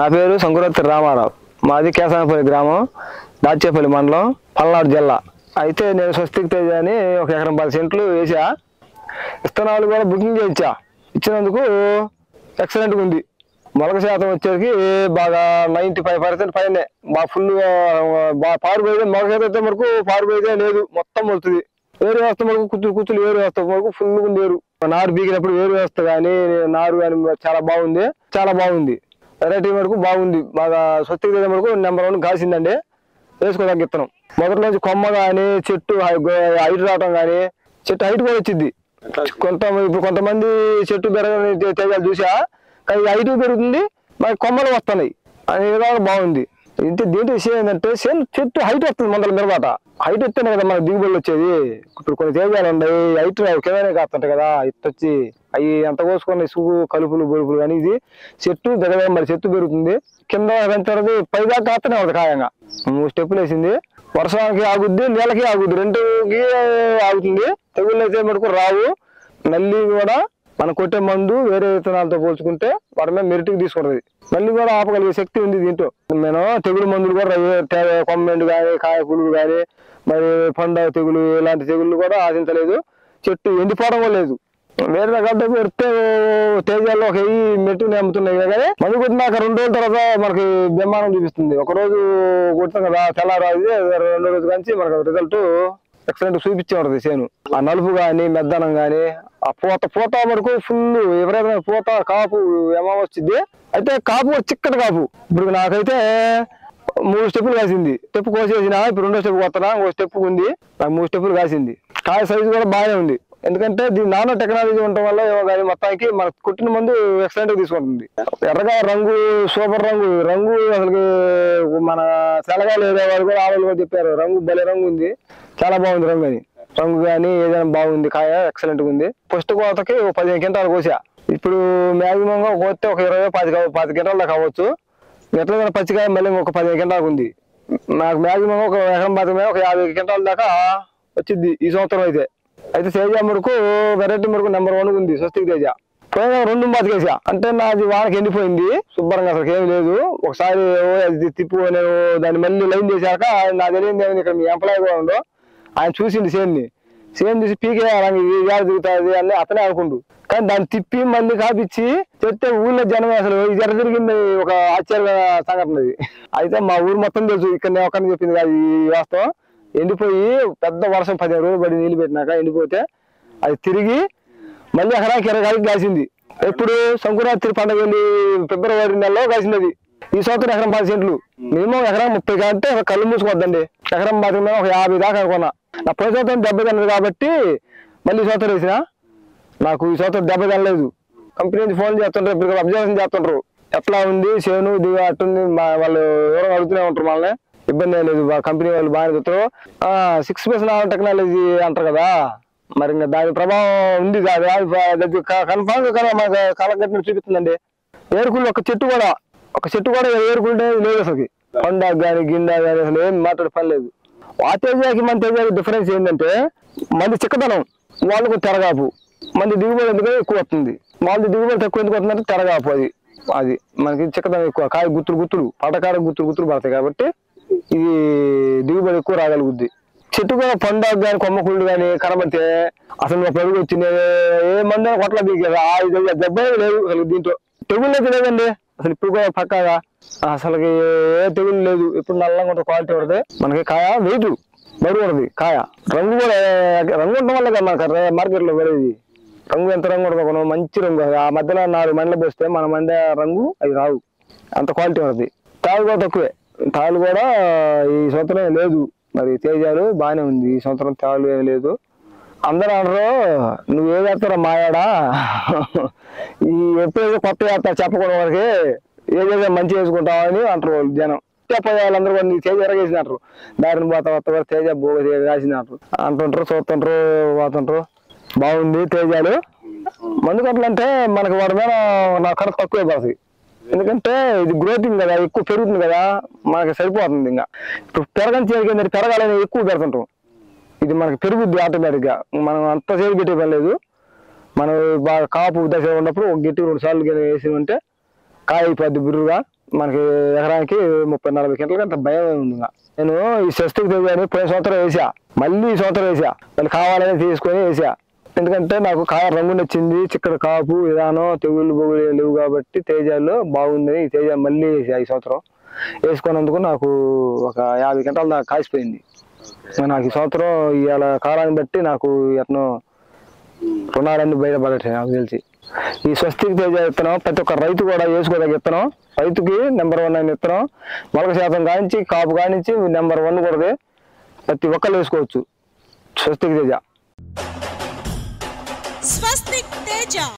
నా పేరు సంకురత్తి రామారావు మాది కేసానపల్లి గ్రామం దాచేపల్లి మండలం పల్నాడు జిల్లా అయితే నేను స్వస్తిక్ తేజ అని ఒక ఎకరం పది సెంట్లు వేసా విత్తనాలు కూడా బుకింగ్ చేయించా ఇచ్చినందుకు ఎక్సలెంట్గా ఉంది మొలక శాతం వచ్చేసరికి బాగా నైంటీ ఫైవ్ పర్సెంట్ పైనే బాగా ఫుల్ బాగా పారిపోయేది మొలక శాతం అయితే వరకు పారిపోయేదే లేదు మొత్తం వస్తుంది వేరు వ్యవస్థ వరకు కుచ్చులు కుచ్చులు వేరు వ్యవస్థ వరకు ఫుల్ ఉంది వేరు నారు బీగినప్పుడు వేరు వ్యవస్థ కానీ నారు కానీ చాలా బాగుంది చాలా బాగుంది వెరైటీ వరకు బాగుంది బాగా స్వస్తికి తేజ వరకు నెంబర్ వన్ కాసిందండి వేసుకోదానికి ఇత్తనం మొదటి నుంచి కొమ్మ కానీ చెట్టు హైట్ రావటం కానీ చెట్టు హైట్ కూడా వచ్చింది కొంత ఇప్పుడు కొంతమంది చెట్టు పెరగని తే- తేజాలు చూసా కానీ హైట్ పెరుగుతుంది మరి కొమ్మలు వస్తున్నాయి అనే విధానం బాగుంది ఇంటి దీంట్లో విషయం ఏంటంటే సేమ్ చెట్టు హైట్ వస్తుంది మొదల మిరబాట హైట్ వస్తేనే కదా మనకు దిగుబడులు వచ్చేది ఇప్పుడు కొన్ని తేజాలు ఉన్నాయి హైట్ కిందనే కాస్తుంటాయి కదా ఇట్ వచ్చి అవి ఎంత కోసుకొని సుగు కలుపులు బొలుపులు కానీ ఇది చెట్టు దగ్గర మరి చెట్టు పెరుగుతుంది కింద పెంచడానికి పైదాకా కాస్తూనే ఉంటుంది ఖాయంగా మూడు స్టెప్పులు వేసింది వర్షానికి ఆగుద్ది నీళ్ళకి ఆగుద్ది రెండుకి ఆగుతుంది తెగుళ్ళు అయితే మటుకు రావు నల్లి కూడా మనం కొట్టే మందు వేరే విత్తనాలతో పోల్చుకుంటే వాటి మీద మెరిట్కి తీసుకుంటుంది నల్లి కూడా ఆపగలిగే శక్తి ఉంది దీంట్లో నేను తెగులు మందులు కూడా రే- తే- కొమ్మెండు కానీ కాయ పులుగు కానీ మరి పండ తెగులు ఇలాంటి తెగుళ్ళు కూడా ఆశించలేదు చెట్టు ఎండిపోవడం కూడా లేదు వేరే రకాలతో పెడితే తేజాల్లో ఒక వెయ్యి మెట్టు అమ్ముతున్నాయి కదా కానీ మందు కొట్టినాక రెండు రోజుల తర్వాత మనకి బ్రహ్మాండం చూపిస్తుంది ఒక రోజు కొడతాం కదా తెల్లారు అది రెండో రోజు కంచి మనకు రిజల్ట్ ఎక్సలెంట్ చూపించే ఉంటుంది చేను ఆ నలుపు కానీ మెద్దనం కానీ ఆ పూత పూత వరకు ఫుల్ ఎవరైనా పూత కాపు ఏమో వచ్చింది అయితే కాపు కూడా చిక్కటి కాపు ఇప్పుడు నాకైతే మూడు స్టెప్పులు కాసింది స్టెప్ కోసేసిన ఇప్పుడు రెండో స్టెప్ కొత్తనా ఇంకో స్టెప్ ఉంది నాకు మూడు స్టెప్పులు కాసింది కాయ సైజు కూడా బాగానే ఉంది ఎందుకంటే దీని నానో టెక్నాలజీ ఉండటం వల్ల ఏమో కానీ మొత్తానికి మన కుట్టిన మందు ఎక్సలెంట్ గా తీసుకుంటుంది ఎర్రగా రంగు సూపర్ రంగు రంగు అసలు మన తెల్లగా లేదా వాళ్ళు కూడా ఆడవాళ్ళు కూడా చెప్పారు రంగు భలే రంగు ఉంది చాలా బాగుంది రంగు అని రంగు కానీ ఏదైనా బాగుంది కాయ ఎక్సలెంట్ గా ఉంది ఫస్ట్ కోతకి ఒక పదిహేను క్వింటాలు కోసా ఇప్పుడు మాక్సిమం గా కోస్తే ఒక ఇరవై పాతి పాతి క్వింటాల దాకా అవ్వచ్చు ఎట్లా పచ్చికాయ మళ్ళీ ఒక పదిహేను క్వింటాలకు ఉంది నాకు మాక్సిమం ఒక ఎకరం పాతి మీద ఒక యాభై క్వింటాల దాకా వచ్చింది ఈ సంవత్సరం అయితే అయితే తేజ మురుకు వెరైటీ మురుకు నెంబర్ వన్ ఉంది స్వస్తికి తేజ పోయిన రెండు బతికేసా అంటే నాది వానకి ఎండిపోయింది శుభ్రంగా అసలు ఏం లేదు ఒకసారి ఓ అది తిప్పు నేను దాన్ని మళ్ళీ లైన్ చేశాక నా తెలియదు ఏమైంది ఇక్కడ మీ ఎంప్లాయ్ కూడా ఉండో ఆయన చూసింది సేన్ని సేమ్ చూసి పీకే ఇది ఏడ దిగుతుంది అని అతనే అనుకుండు కానీ దాన్ని తిప్పి మళ్ళీ కాపిచ్చి చెప్తే ఊళ్ళో జనం అసలు ఇది ఎర్ర తిరిగింది ఒక ఆశ్చర్య సంఘటన ఇది అయితే మా ఊరు మొత్తం తెలుసు ఇక్కడ నేను ఒక్కరిని చెప్పింది కాదు ఈ వాస్తవం ఎండిపోయి పెద్ద వర్షం పదిహేను రోజులు పడి నీళ్ళు పెట్టినాక ఎండిపోతే అది తిరిగి మళ్ళీ ఎకరాకి ఇరవై కాయలు కాసింది ఎప్పుడు సంకురాత్రి పండుగ వెళ్ళి ఫిబ్రవరి నెలలో కాసింది అది ఈ సంవత్సరం ఎకరం పది సెంట్లు మినిమం ఎకరం ముప్పై కంటే కళ్ళు మూసుకోవద్దండి ఎకరం పది మీద ఒక యాభై దాకా అనుకున్నా నా పోయి సంవత్సరం దెబ్బ తిన్నది కాబట్టి మళ్ళీ ఈ సంవత్సరం వేసిన నాకు ఈ సంవత్సరం దెబ్బ తినలేదు కంపెనీ నుంచి ఫోన్ చేస్తుంటారు ఇప్పుడు అబ్జర్వేషన్ చేస్తుంటారు ఎట్లా ఉంది చేను దిగు అట్టుంది మా వాళ్ళు ఎవరో అడుగుతూనే ఉంటారు మనల్ని ఇబ్బంది ఏం లేదు బా- కంపెనీ వాళ్ళు బాగానే చెప్తారు సిక్స్ ప్లస్ నాన్ టెక్నాలజీ అంటారు కదా మరి ఇంకా దాని ప్రభావం ఉంది కాదు కన్ఫామ్ గా మనకు కలగట్టినట్టు చూపిస్తుందండి ఏరుకుళ్ళు ఒక చెట్టు కూడా ఒక చెట్టు కూడా ఏరుకుంటే లేదు అసలు పండా కానీ గిండా కానీ అసలు ఏం మాట్లాడే పని లేదు ఆ తేజాకి మన తేజాకి డిఫరెన్స్ ఏంటంటే మంది చిక్కదనం వాళ్ళకు తెరగాపు మంది దిగుబడి ఎందుకంటే ఎక్కువ వస్తుంది వాళ్ళది దిగుబడి తక్కువ ఎందుకు వస్తుందంటే తెరగాపు అది అది మనకి చిక్కదనం ఎక్కువ కాయ గుత్తులు గుత్తులు పటకార గుత్తులు గుత్తులు పడతాయి కాబట్టి ఇది దిగుబడి ఎక్కువ రాగలుగుద్ది చెట్టు కూడా పండాకు కానీ కొమ్మకుళ్ళు కానీ కనబడితే అసలు ఒక పెరుగు వచ్చింది ఏ మంది కొట్ల దిగారు ఆ ఇది దెబ్బ లేదు అసలు దీంట్లో తెగుళ్ళు అయితే లేదండి అసలు ఇప్పుడు కూడా పక్కాగా అసలు ఏ తెగులు లేదు ఇప్పుడు నల్లంగా ఉంటుంది క్వాలిటీ ఉంటుంది మనకి కాయ వెయిట్ బరువు ఉంటుంది కాయ రంగు కూడా రంగు ఉండడం వల్ల కదా మనకి మార్కెట్ లో పడేది రంగు ఎంత రంగు ఉంటుంది కొను మంచి రంగు ఆ మధ్యలో నాలుగు మండలు పోస్తే మన మండే రంగు అది రావు అంత క్వాలిటీ ఉంటుంది తాళ్ళు కూడా తక్కువే తాళ్ళు కూడా ఈ సంవత్సరం ఏం లేదు మరి తేజాలు బాగానే ఉంది ఈ సంవత్సరం తాళ్ళు ఏం లేదు అందరూ అంటారు నువ్వు ఏ చేస్తారా మాయాడా ఈ ఎప్పుడైతే కొత్త చేస్తా చెప్పకూడదు వారికి ఏదైతే మంచి చేసుకుంటావు అని అంటారు వాళ్ళు జనం పోయే వాళ్ళందరూ కూడా నీ తేజ ఎరగేసింది అంటారు దారిని పోతా వస్తా కూడా తేజ బోగ తేజ రాసింది అంటారు అంటుంటారు చూస్తుంటారు పోతుంటారు బాగుంది తేజాలు మందు అంటే మనకి వాడి మీద నా ఖర్చు తక్కువే పడుతుంది ఎందుకంటే ఇది గ్రోతింగ్ కదా ఎక్కువ పెరుగుతుంది కదా మనకి సరిపోతుంది ఇంకా ఇప్పుడు పెరగని చేయగలిగింది పెరగాలని ఎక్కువ పెడుతుంటాం ఇది మనకి పెరుగుద్ది ఆటోమేటిక్ గా మనం అంత సేపు పెట్టే పని లేదు మనం బాగా కాపు దశ ఉన్నప్పుడు ఒక గట్టి రెండు సార్లు గిన్నె వేసి ఉంటే కాయ అయిపోద్ది బిర్రుగా మనకి ఎకరానికి ముప్పై నలభై గంటలకి అంత భయం ఉంది ఇంకా. నేను ఈ స్వస్తికి తెగాని పోయిన సంవత్సరం వేసా మళ్ళీ ఈ సంవత్సరం వేసా మళ్ళీ కావాలని తీసుకొని వేసా ఎందుకంటే నాకు కాయ రంగు నచ్చింది చిక్కడ కాపు విధానం తెగుళ్ళు బొగులు ఏం లేవు కాబట్టి తేజాలు బాగుంది ఈ తేజ మళ్ళీ వేసా ఈ సంవత్సరం వేసుకున్నందుకు నాకు ఒక యాభై గంటల దాకా కాసిపోయింది మరి నాకు ఈ సంవత్సరం ఇవాళ కాలాన్ని బట్టి నాకు ఎట్నో రుణాలన్నీ బయటపడటాయి నాకు తెలిసి ఈ స్వస్తికి తేజ విత్తనం ప్రతి ఒక్క రైతు కూడా వేసుకోదగ్గ విత్తనం రైతుకి నెంబర్ వన్ అయిన విత్తనం మొలక శాతం కానించి కాపు కానించి నెంబర్ వన్ కూడా ప్రతి ఒక్కరు వేసుకోవచ్చు స్వస్తికి తేజ స్వస్తిక్ తేజ